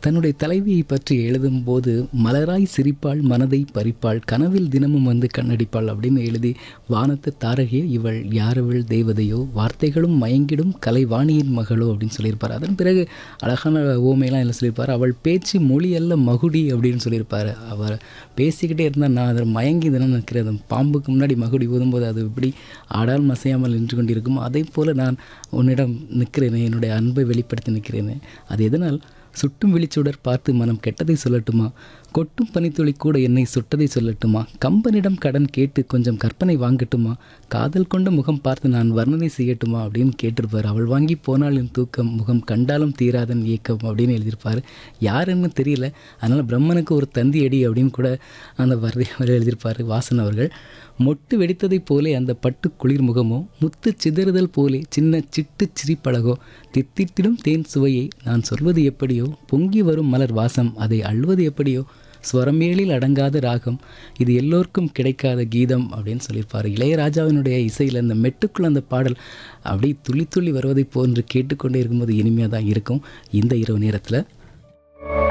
தன்னுடைய தலைவியை பற்றி எழுதும்போது மலராய் சிரிப்பாள் மனதை பறிப்பாள் கனவில் தினமும் வந்து கண்ணடிப்பாள் அப்படின்னு எழுதி வானத்து தாரகே இவள் யாரவள் தேவதையோ வார்த்தைகளும் மயங்கிடும் கலைவாணியின் மகளோ அப்படின்னு சொல்லியிருப்பார் அதன் பிறகு அழகான ஓமையெல்லாம் என்ன சொல்லியிருப்பார் அவள் பேச்சு மொழி அல்ல மகுடி அப்படின்னு சொல்லியிருப்பார் அவர் பேசிக்கிட்டே இருந்தால் நான் அதில் மயங்கி தினம் நிற்கிறேன் அந்த பாம்புக்கு முன்னாடி மகுடி ஊதும்போது அது எப்படி ஆடால் மசையாமல் நின்று கொண்டிருக்கும் அதே போல் நான் உன்னிடம் நிற்கிறேனே என்னுடைய அன்பை வெளிப்படுத்தி நிற்கிறேனே அது எதனால் சுட்டும் விழிச்சுடர் பார்த்து மனம் கெட்டதை சொல்லட்டுமா கொட்டும் பனித்துளி கூட என்னை சுட்டதை சொல்லட்டுமா கம்பனிடம் கடன் கேட்டு கொஞ்சம் கற்பனை வாங்கட்டுமா காதல் கொண்ட முகம் பார்த்து நான் வர்ணனை செய்யட்டுமா அப்படின்னு கேட்டிருப்பார் அவள் வாங்கி போனால் என் தூக்கம் முகம் கண்டாலும் தீராதன் ஏக்கம் அப்படின்னு எழுதியிருப்பார் யாருன்னு தெரியல அதனால் பிரம்மனுக்கு ஒரு தந்தி அடி அப்படின்னு கூட அந்த வரி அவர் எழுதியிருப்பார் வாசன் அவர்கள் மொட்டு வெடித்ததைப் போலே அந்த பட்டு குளிர் முகமோ முத்து சிதறுதல் போலே சின்ன சிட்டு சிரிப்பழகோ தித்திட்டிடும் தேன் சுவையை நான் சொல்வது எப்படியோ பொங்கி வரும் மலர் வாசம் அதை அள்ளுவது எப்படியோ ஸ்வரமேலில் அடங்காத ராகம் இது எல்லோருக்கும் கிடைக்காத கீதம் அப்படின்னு சொல்லியிருப்பார் இளையராஜாவினுடைய இசையில் அந்த மெட்டுக்குள்ள அந்த பாடல் அப்படியே துள்ளி துள்ளி வருவதை போன்று கேட்டுக்கொண்டே இருக்கும்போது இனிமையாக தான் இருக்கும் இந்த இரவு நேரத்தில்